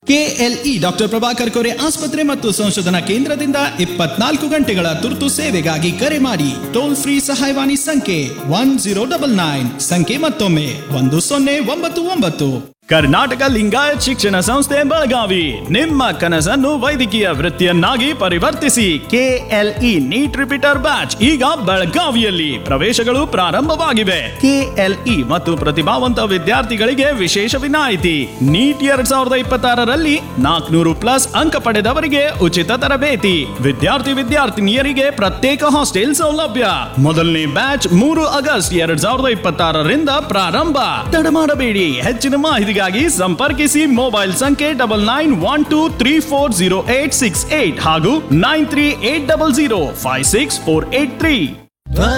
KLE doctor Prabhakar ಕೋರೆ ಆಸ್ಪತ್ರೆ ಮತ್ತು ಸಂಶೋಧನಾ ಕೇಂದ್ರದಿಂದ ಇಪ್ಪತ್ನಾಲ್ಕು ಗಂಟೆಗಳ ತುರ್ತು ಸೇವೆಗಾಗಿ ಕರೆ ಮಾಡಿ ಟೋಲ್ ಫ್ರೀ ಸಹಾಯವಾಣಿ ಸಂಖ್ಯೆ ಒನ್ ಜೀರೋ ಡಬಲ್ ನೈನ್ ಸಂಖ್ಯೆ ಮತ್ತೊಮ್ಮೆ ಒಂದು ಸೊನ್ನೆ ಒಂಬತ್ತು ಒಂಬತ್ತು ಕರ್ನಾಟಕ ಲಿಂಗಾಯತ್ ಶಿಕ್ಷಣ ಸಂಸ್ಥೆ ಬೆಳಗಾವಿ ನಿಮ್ಮ ಕನಸನ್ನು ವೈದ್ಯಕೀಯ ವೃತ್ತಿಯನ್ನಾಗಿ ಪರಿವರ್ತಿಸಿ ಕೆಎಲ್ಇ ನೀಟ್ ರಿಪೀಟರ್ ಬ್ಯಾಚ್ ಈಗ ಬೆಳಗಾವಿಯಲ್ಲಿ ಪ್ರವೇಶಗಳು ಪ್ರಾರಂಭವಾಗಿವೆ ಕೆಎಲ್ಇ ಮತ್ತು ಪ್ರತಿಭಾವಂತ ವಿದ್ಯಾರ್ಥಿಗಳಿಗೆ ವಿಶೇಷ ವಿನಾಯಿತಿ ನೀಟ್ ಎರಡ್ ಸಾವಿರದ ಇಪ್ಪತ್ತಾರರಲ್ಲಿ ನಾಲ್ಕನೂರು ಪ್ಲಸ್ ಅಂಕ ಪಡೆದವರಿಗೆ ಉಚಿತ ತರಬೇತಿ ವಿದ್ಯಾರ್ಥಿ ವಿದ್ಯಾರ್ಥಿನಿಯರಿಗೆ ಪ್ರತ್ಯೇಕ ಹಾಸ್ಟೆಲ್ ಸೌಲಭ್ಯ ಮೊದಲನೇ ಬ್ಯಾಚ್ ಮೂರು ಆಗಸ್ಟ್ ಎರಡ್ ಸಾವಿರದ ಇಪ್ಪತ್ತಾರರಿಂದ ಪ್ರಾರಂಭ ತಡ ಮಾಡಬೇಡಿ ಹೆಚ್ಚಿನ ಮಾಹಿತಿಗಾಗಿ ಸಂಪರ್ಕಿಸಿ ಮೊಬೈಲ್ ಸಂಖ್ಯೆ double nine one two three four zero eight six eight ಹಾಗೂ nine three eight double zero five six four eight three